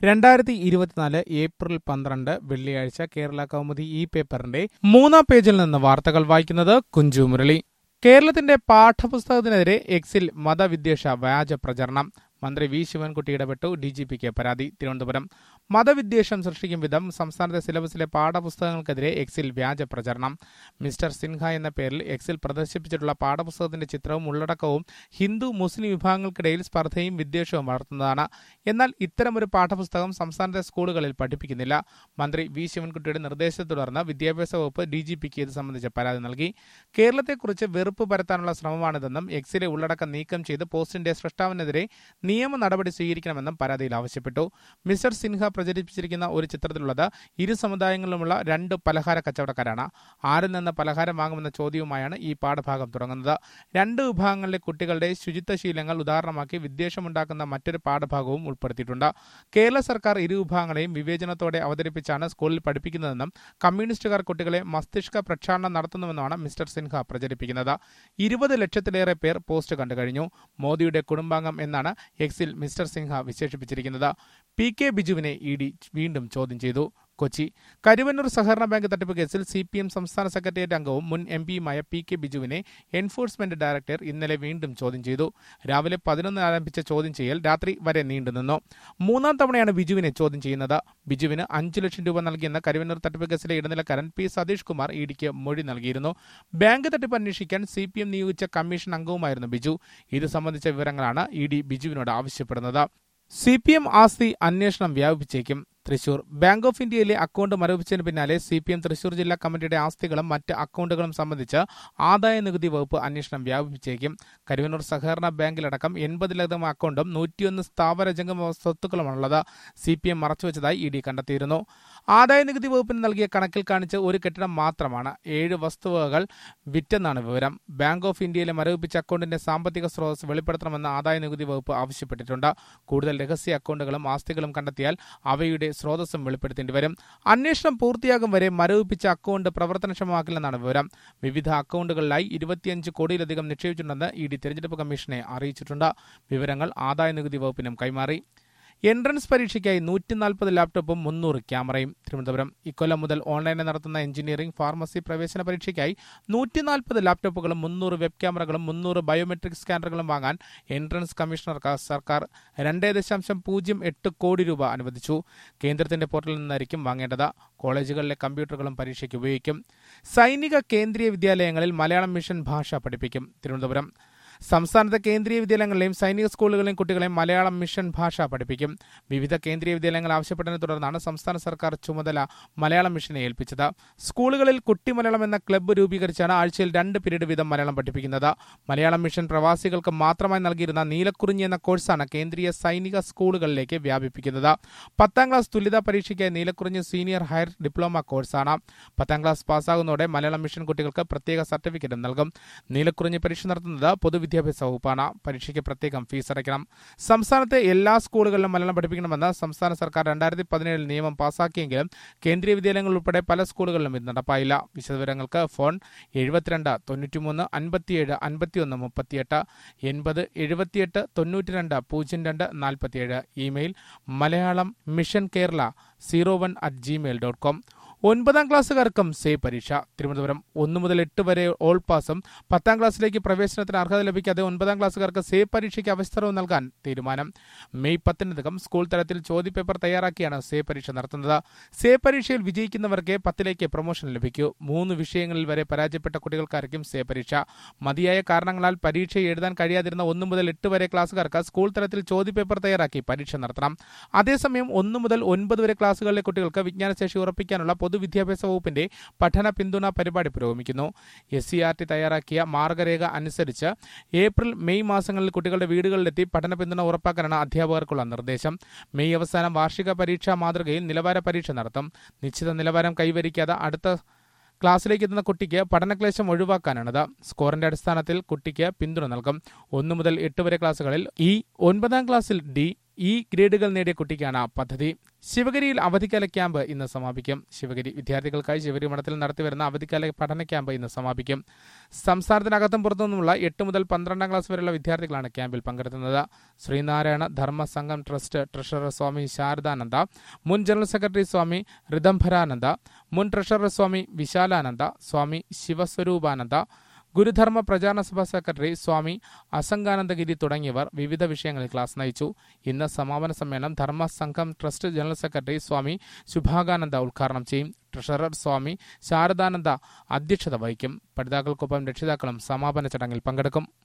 രണ്ടായിരത്തി ഇരുപത്തിനാല് ഏപ്രിൽ പന്ത്രണ്ട് വെള്ളിയാഴ്ച കേരള കൗമുദി ഈ പേപ്പറിന്റെ മൂന്നാം പേജിൽ നിന്ന് വാർത്തകൾ വായിക്കുന്നത് കുഞ്ചു മുരളി കേരളത്തിന്റെ പാഠപുസ്തകത്തിനെതിരെ എക്സിൽ മതവിദ്വേഷ വ്യാജ പ്രചരണം മന്ത്രി വി ശിവൻകുട്ടി ഇടപെട്ടു ഡി ജി പിക്ക് പരാതി തിരുവനന്തപുരം മതവിദ്വേഷം സൃഷ്ടിക്കും വിധം സംസ്ഥാനത്തെ സിലബസിലെ പാഠപുസ്തകങ്ങൾക്കെതിരെ എക്സിൽ വ്യാജ പ്രചരണം മിസ്റ്റർ സിൻഹ എന്ന പേരിൽ എക്സിൽ പ്രദർശിപ്പിച്ചിട്ടുള്ള പാഠപുസ്തകത്തിന്റെ ചിത്രവും ഉള്ളടക്കവും ഹിന്ദു മുസ്ലിം വിഭാഗങ്ങൾക്കിടയിൽ സ്പർദ്ധയും വിദ്വേഷവും വളർത്തുന്നതാണ് എന്നാൽ ഇത്തരമൊരു പാഠപുസ്തകം സംസ്ഥാനത്തെ സ്കൂളുകളിൽ പഠിപ്പിക്കുന്നില്ല മന്ത്രി വി ശിവൻകുട്ടിയുടെ നിർദ്ദേശത്തെ തുടർന്ന് വിദ്യാഭ്യാസ വകുപ്പ് ഡി ജി പിക്ക് ഇത് സംബന്ധിച്ച പരാതി നൽകി കേരളത്തെക്കുറിച്ച് വെറുപ്പ് പരത്താനുള്ള ശ്രമമാണിതെന്നും എക്സിലെ ഉള്ളടക്കം നീക്കം ചെയ്ത് പോസ്റ്റിന്റെ സൃഷ്ടാവിനെതിരെ നിയമ നടപടി സ്വീകരിക്കണമെന്നും പരാതിയിൽ ആവശ്യപ്പെട്ടു മിസ്റ്റർ സിൻഹ പ്രചരിപ്പിച്ചിരിക്കുന്ന ഒരു ചിത്രത്തിലുള്ളത് ഇരു സമുദായങ്ങളിലുമുള്ള രണ്ട് പലഹാര കച്ചവടക്കാരാണ് ആരിൽ നിന്ന് പലഹാരം വാങ്ങുമെന്ന ചോദ്യവുമായാണ് ഈ പാഠഭാഗം തുടങ്ങുന്നത് രണ്ട് വിഭാഗങ്ങളിലെ കുട്ടികളുടെ ശുചിത്വശീലങ്ങൾ ഉദാഹരണമാക്കി വിദ്വേഷമുണ്ടാക്കുന്ന മറ്റൊരു പാഠഭാഗവും ഉൾപ്പെടുത്തിയിട്ടുണ്ട് കേരള സർക്കാർ ഇരു വിഭാഗങ്ങളെയും വിവേചനത്തോടെ അവതരിപ്പിച്ചാണ് സ്കൂളിൽ പഠിപ്പിക്കുന്നതെന്നും കമ്മ്യൂണിസ്റ്റുകാർ കുട്ടികളെ മസ്തിഷ്ക പ്രക്ഷാളനം നടത്തുന്നുവെന്നാണ് മിസ്റ്റർ സിൻഹ പ്രചരിപ്പിക്കുന്നത് ഇരുപത് ലക്ഷത്തിലേറെ പേർ പോസ്റ്റ് കണ്ടു കഴിഞ്ഞു മോദിയുടെ കുടുംബാംഗം എന്നാണ് എക്സിൽ മിസ്റ്റർ സിൻഹ വിശേഷിപ്പിച്ചിരിക്കുന്നത് പി കെ ബിജുവിനെ ഇ ഡി വീണ്ടും ചോദ്യം ചെയ്തു കൊച്ചി കരുവന്നൂർ സഹകരണ ബാങ്ക് തട്ടിപ്പ് കേസിൽ സി പി എം സംസ്ഥാന സെക്രട്ടേറിയറ്റ് അംഗവും മുൻ എം പിയുമായ പി കെ ബിജുവിനെ എൻഫോഴ്സ്മെന്റ് ഡയറക്ടർ ഇന്നലെ വീണ്ടും ചോദ്യം ചെയ്തു രാവിലെ പതിനൊന്ന് ആരംഭിച്ച ചോദ്യം ചെയ്യൽ രാത്രി വരെ നീണ്ടുനിന്നു മൂന്നാം തവണയാണ് ബിജുവിനെ ചോദ്യം ചെയ്യുന്നത് ബിജുവിന് അഞ്ചു ലക്ഷം രൂപ നൽകിയെന്ന കരുവന്നൂർ തട്ടിപ്പ് കേസിലെ ഇടനിലക്കാരൻ പി സതീഷ് കുമാർ ഇഡിക്ക് മൊഴി നൽകിയിരുന്നു ബാങ്ക് തട്ടിപ്പ് അന്വേഷിക്കാൻ സി പി എം നിയോഗിച്ച കമ്മീഷൻ അംഗവുമായിരുന്നു ബിജു ഇത് സംബന്ധിച്ച വിവരങ്ങളാണ് ഇ ഡി ബിജുവിനോട് ആവശ്യപ്പെടുന്നത് സി പി എം ആസ്തി അന്വേഷണം വ്യാപിച്ചേക്കും തൃശൂർ ബാങ്ക് ഓഫ് ഇന്ത്യയിലെ അക്കൗണ്ട് മരവിപ്പിച്ചതിന് പിന്നാലെ സി പി എം തൃശൂർ ജില്ലാ കമ്മിറ്റിയുടെ ആസ്തികളും മറ്റ് അക്കൗണ്ടുകളും സംബന്ധിച്ച് ആദായ നികുതി വകുപ്പ് അന്വേഷണം വ്യാപിപ്പിച്ചേക്കും കരുവന്നൂർ സഹകരണ ബാങ്കിലടക്കം എൺപതിലധികം അക്കൗണ്ടും നൂറ്റിയൊന്ന് സ്ഥാവര ജംഗമ സ്വത്തുക്കളുമാണുള്ളത് സി പി എം മറച്ചുവെച്ചതായി ഇ ഡി കണ്ടെത്തിയിരുന്നു ആദായ നികുതി വകുപ്പിന് നൽകിയ കണക്കിൽ കാണിച്ച് ഒരു കെട്ടിടം മാത്രമാണ് ഏഴ് വസ്തുവകകൾ വിറ്റെന്നാണ് വിവരം ബാങ്ക് ഓഫ് ഇന്ത്യയിലെ മരവിപ്പിച്ച അക്കൗണ്ടിന്റെ സാമ്പത്തിക സ്രോതസ് വെളിപ്പെടുത്തണമെന്ന് ആദായ നികുതി വകുപ്പ് ആവശ്യപ്പെട്ടിട്ടുണ്ട് കൂടുതൽ രഹസ്യ അക്കൗണ്ടുകളും ആസ്തികളും കണ്ടെത്തിയാൽ അവയുടെ സ്രോതസ്സും വെളിപ്പെടുത്തേണ്ടി വരും അന്വേഷണം പൂർത്തിയാകും വരെ മരവിപ്പിച്ച അക്കൗണ്ട് പ്രവർത്തനക്ഷമമാക്കില്ലെന്നാണ് വിവരം വിവിധ അക്കൗണ്ടുകളിലായി ഇരുപത്തിയഞ്ച് കോടിയിലധികം നിക്ഷേപിച്ചിട്ടുണ്ടെന്ന് ഇ ഡി തെരഞ്ഞെടുപ്പ് കമ്മീഷനെ അറിയിച്ചിട്ടുണ്ട് വിവരങ്ങൾ ആദായ നികുതി വകുപ്പിനും കൈമാറി എൻട്രൻസ് പരീക്ഷയ്ക്കായി നൂറ്റി നാൽപ്പത് ലാപ്ടോപ്പും മുന്നൂറ് ക്യാമറയും തിരുവനന്തപുരം ഇക്കൊല്ലം മുതൽ ഓൺലൈനിൽ നടത്തുന്ന എഞ്ചിനീയറിംഗ് ഫാർമസി പ്രവേശന പരീക്ഷയ്ക്കായി നൂറ്റി നാൽപ്പത് ലാപ്ടോപ്പുകളും മുന്നൂറ് വെബ് ക്യാമറകളും മുന്നൂറ് ബയോമെട്രിക് സ്കാനറുകളും വാങ്ങാൻ എൻട്രൻസ് കമ്മീഷണർക്ക് സർക്കാർ രണ്ട് ദശാംശം പൂജ്യം എട്ട് കോടി രൂപ അനുവദിച്ചു കേന്ദ്രത്തിന്റെ പോർട്ടലിൽ നിന്നായിരിക്കും വാങ്ങേണ്ടത് കോളേജുകളിലെ കമ്പ്യൂട്ടറുകളും പരീക്ഷയ്ക്ക് ഉപയോഗിക്കും സൈനിക കേന്ദ്രീയ വിദ്യാലയങ്ങളിൽ മലയാളം മിഷൻ ഭാഷ പഠിപ്പിക്കും തിരുവനന്തപുരം സംസ്ഥാനത്തെ കേന്ദ്രീയ വിദ്യാലയങ്ങളിലെയും സൈനിക സ്കൂളുകളിലെയും കുട്ടികളെ മലയാളം മിഷൻ ഭാഷ പഠിപ്പിക്കും വിവിധ കേന്ദ്രീയ വിദ്യാലയങ്ങൾ ആവശ്യപ്പെട്ടതിനെ തുടർന്നാണ് സംസ്ഥാന സർക്കാർ ചുമതല മലയാളം മിഷനെ ഏൽപ്പിച്ചത് സ്കൂളുകളിൽ കുട്ടി മലയാളം എന്ന ക്ലബ്ബ് രൂപീകരിച്ചാണ് ആഴ്ചയിൽ രണ്ട് പീരീഡ് വീതം മലയാളം പഠിപ്പിക്കുന്നത് മലയാളം മിഷൻ പ്രവാസികൾക്ക് മാത്രമായി നൽകിയിരുന്ന നീലക്കുറിഞ്ഞി എന്ന കോഴ്സാണ് കേന്ദ്രീയ സൈനിക സ്കൂളുകളിലേക്ക് വ്യാപിപ്പിക്കുന്നത് പത്താം ക്ലാസ് തുല്യതാ പരീക്ഷയ്ക്കായി നീലക്കുറിഞ്ഞി സീനിയർ ഹയർ ഡിപ്ലോമ കോഴ്സാണ് പത്താം ക്ലാസ് പാസ്സാകുന്നതോടെ മലയാളം മിഷൻ കുട്ടികൾക്ക് പ്രത്യേക സർട്ടിഫിക്കറ്റും നൽകും നീലക്കുറിഞ്ഞി പരീക്ഷ നടത്തുന്നത് പൊതുവിദ്യാഭ്യാസ വകുപ്പാണ് പരീക്ഷയ്ക്ക് പ്രത്യേകം ഫീസ് അടയ്ക്കണം സംസ്ഥാനത്തെ എല്ലാ സ്കൂളുകളിലും മലയാളം പഠിപ്പിക്കണമെന്ന് സംസ്ഥാന സർക്കാർ രണ്ടായിരത്തി പതിനേഴിൽ നിയമം പാസാക്കിയെങ്കിലും കേന്ദ്രീയ വിദ്യാലയങ്ങൾ ഉൾപ്പെടെ പല സ്കൂളുകളിലും ഇത് നടപ്പായില്ല വിശദവിവരങ്ങൾക്ക് ഫോൺ എഴുപത്തിരണ്ട് തൊണ്ണൂറ്റിമൂന്ന് അൻപത്തിയേഴ് അൻപത്തിയൊന്ന് മുപ്പത്തിയെട്ട് എൺപത് എഴുപത്തിയെട്ട് തൊണ്ണൂറ്റിരണ്ട് പൂജ്യം രണ്ട് നാൽപ്പത്തിയേഴ് email Malayalam mission Kerala zero one at Gmail dot com ഒൻപതാം ക്ലാസ്സുകാർക്കും സേ പരീക്ഷ തിരുവനന്തപുരം ഒന്ന് മുതൽ എട്ട് വരെ ഓൾ പാസും പത്താം ക്ലാസ്സിലേക്ക് പ്രവേശനത്തിന് അർഹത ലഭിക്കാതെ ഒൻപതാം ക്ലാസ്സുകാർക്ക് സേ പരീക്ഷയ്ക്ക് അവസരവും നൽകാൻ തീരുമാനം മെയ് പത്തിനകം സ്കൂൾ തലത്തിൽ ചോദ്യപേപ്പർ തയ്യാറാക്കിയാണ് സേ പരീക്ഷ നടത്തുന്നത് സേ പരീക്ഷയിൽ വിജയിക്കുന്നവർക്ക് പത്തിലേക്ക് പ്രൊമോഷൻ ലഭിക്കൂ മൂന്ന് വിഷയങ്ങളിൽ വരെ പരാജയപ്പെട്ട കുട്ടികൾക്കായിരിക്കും സേ പരീക്ഷ മതിയായ കാരണങ്ങളാൽ പരീക്ഷ എഴുതാൻ കഴിയാതിരുന്ന ഒന്ന് മുതൽ എട്ട് വരെ ക്ലാസ്സുകാർക്ക് സ്കൂൾ തലത്തിൽ ചോദ്യപേപ്പർ തയ്യാറാക്കി പരീക്ഷ നടത്തണം അതേസമയം ഒന്ന് മുതൽ ഒൻപത് വരെ ക്ലാസ്സുകളിലെ കുട്ടികൾക്ക് വിജ്ഞാനശേഷി ഉറപ്പിക്കാനുള്ള പൊതുവിദ്യാഭ്യാസ വകുപ്പിന്റെ പഠന പിന്തുണ പരിപാടി പുരോഗമിക്കുന്നു എസ് സി ആർ ടി തയ്യാറാക്കിയ മാർഗരേഖ അനുസരിച്ച് ഏപ്രിൽ മെയ് മാസങ്ങളിൽ കുട്ടികളുടെ വീടുകളിലെത്തി പഠന പിന്തുണ ഉറപ്പാക്കാനാണ് അധ്യാപകർക്കുള്ള നിർദ്ദേശം മെയ് അവസാനം വാർഷിക പരീക്ഷാ മാതൃകയിൽ നിലവാര പരീക്ഷ നടത്തും നിശ്ചിത നിലവാരം കൈവരിക്കാതെ അടുത്ത ക്ലാസ്സിലേക്ക് എത്തുന്ന കുട്ടിക്ക് പഠനക്ലേശം ഒഴിവാക്കാനാണിത് സ്കോറിന്റെ അടിസ്ഥാനത്തിൽ കുട്ടിക്ക് പിന്തുണ നൽകും ഒന്നു മുതൽ എട്ട് വരെ ക്ലാസ്സുകളിൽ ഇ ഒൻപതാം ക്ലാസ്സിൽ ഡി ഈ ഗ്രേഡുകൾ നേടിയ കുട്ടിക്കാണ് പദ്ധതി ശിവഗിരിയിൽ അവധിക്കാല ക്യാമ്പ് ഇന്ന് സമാപിക്കും ശിവഗിരി വിദ്യാർത്ഥികൾക്കായി ശിവഗിരി മഠത്തിൽ നടത്തിവരുന്ന അവധിക്കാല പഠന ക്യാമ്പ് ഇന്ന് സമാപിക്കും സംസ്ഥാനത്തിനകത്തും പുറത്തുനിന്നുമുള്ള എട്ട് മുതൽ പന്ത്രണ്ടാം ക്ലാസ് വരെയുള്ള വിദ്യാർത്ഥികളാണ് ക്യാമ്പിൽ പങ്കെടുക്കുന്നത് ശ്രീനാരായണ ധർമ്മ സംഘം ട്രസ്റ്റ് ട്രഷറർ സ്വാമി ശാരദാനന്ദ മുൻ ജനറൽ സെക്രട്ടറി സ്വാമി ഋതംഭരാനന്ദ മുൻ ട്രഷറർ സ്വാമി വിശാലാനന്ദ സ്വാമി ശിവസ്വരൂപാനന്ദ ഗുരുധർമ്മ പ്രചാരണ സഭ സെക്രട്ടറി സ്വാമി അസംഗാനന്ദഗിരി തുടങ്ങിയവർ വിവിധ വിഷയങ്ങളിൽ ക്ലാസ് നയിച്ചു ഇന്ന് സമാപന സമ്മേളനം Dharma Sangham trust general secretary Swami Shubhakananda ഉദ്ഘാടനം ചെയ്യും ട്രഷറർ സ്വാമി ശാരദാനന്ദ അധ്യക്ഷത വഹിക്കും പഠിതാക്കൾക്കൊപ്പം രക്ഷിതാക്കളും സമാപന ചടങ്ങിൽ പങ്കെടുക്കും